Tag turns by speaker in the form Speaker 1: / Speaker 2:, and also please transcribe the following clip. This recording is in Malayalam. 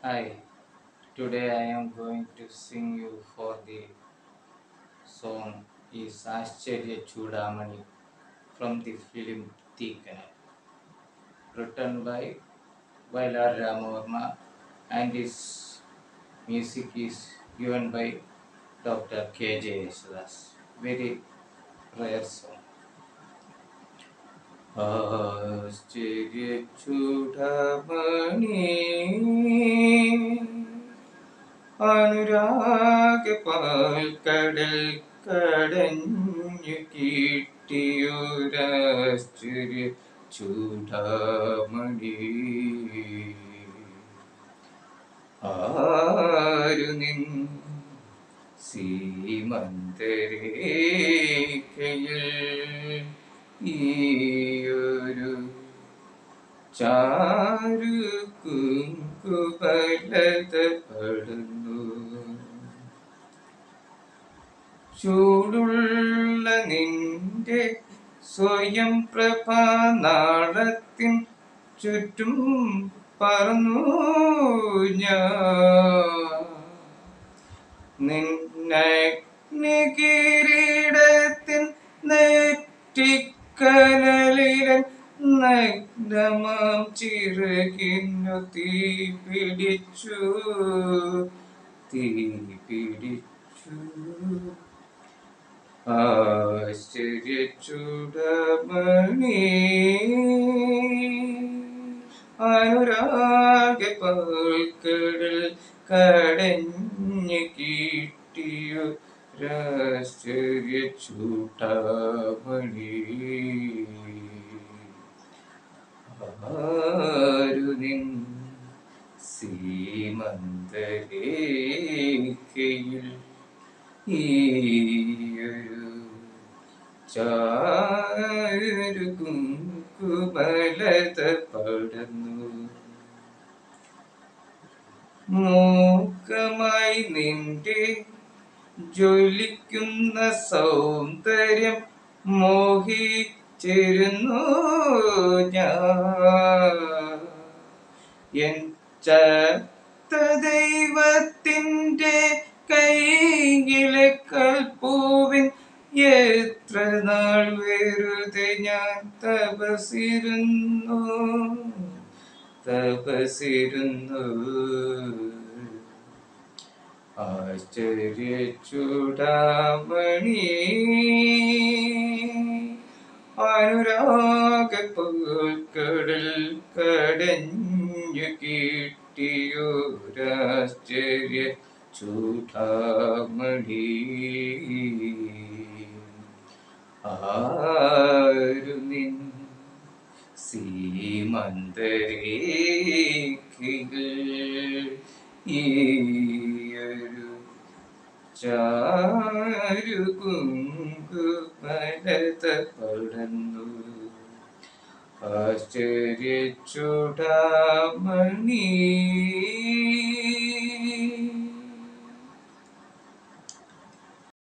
Speaker 1: Hi, today I am going to sing you for the song is Ashcharya Chudamani from the film Tikana, written by Vailar Ramavarma and its music is given by Dr. K.J. Yesudas. Very rare song. ആശ്ചര്യ ചൂടമണി അനുരാഗ പാൽക്കടൽ കടഞ്ഞു കിട്ടിയൊരാശ്ചര്യ ചൂടാമണി ആരു നിൻ സീമന്തരേഖയിൽ ഈയൊരു ചാരു കുങ്കുമലത പടുന്നു ചൂടുള്ള നിന്റെ സ്വയം പ്രഭാനാളത്തിൻ ചുറ്റും പറന്നു ഞാൻ നിന്നഗ്നികിരീടത്തിൻ നെറ്റിക്കനലിലൻ നഗ്നമാം ചിറകിന്നു തീ പിടിച്ചു തീ പിടിച്ചു ആശ്ചര്യ ചൂടമണി അനുരാഗ പാൽക്കടൽ കടഞ്ഞു കിട്ടിയോ രാശ്ചര്യ ചൂട്ടാമണി ആരു നിൻ സീമന്തരേഖയിൽ ഈയൊരു ചാരു കുങ്കുമലത പടന്നു മൂക്കമായി നിന്റെ ജ്വലിക്കുന്ന സൗന്ദര്യം മോഹിച്ചിരുന്നു ഞാൻ എൻ ചത്ത ദൈവത്തിൻ്റെ കൈയിലെ കൽപ്പൂവിൻ എത്ര നാൾ വെറുതെ ഞാൻ തപസിരുന്നു തപസിരുന്നു ആശ്ചര്യ ചൂടാമണി അനുരാഗ കടൽ കടഞ്ഞു കിട്ടിയൊരാശ്ചര്യ ചൂടാമണി ആരു നിൻ സീമന്തരേഖകൾ ഈയൊരു ചാരു കുങ്കുമലത പടന്നു ആശ്ചര്യ ചൂടാമണി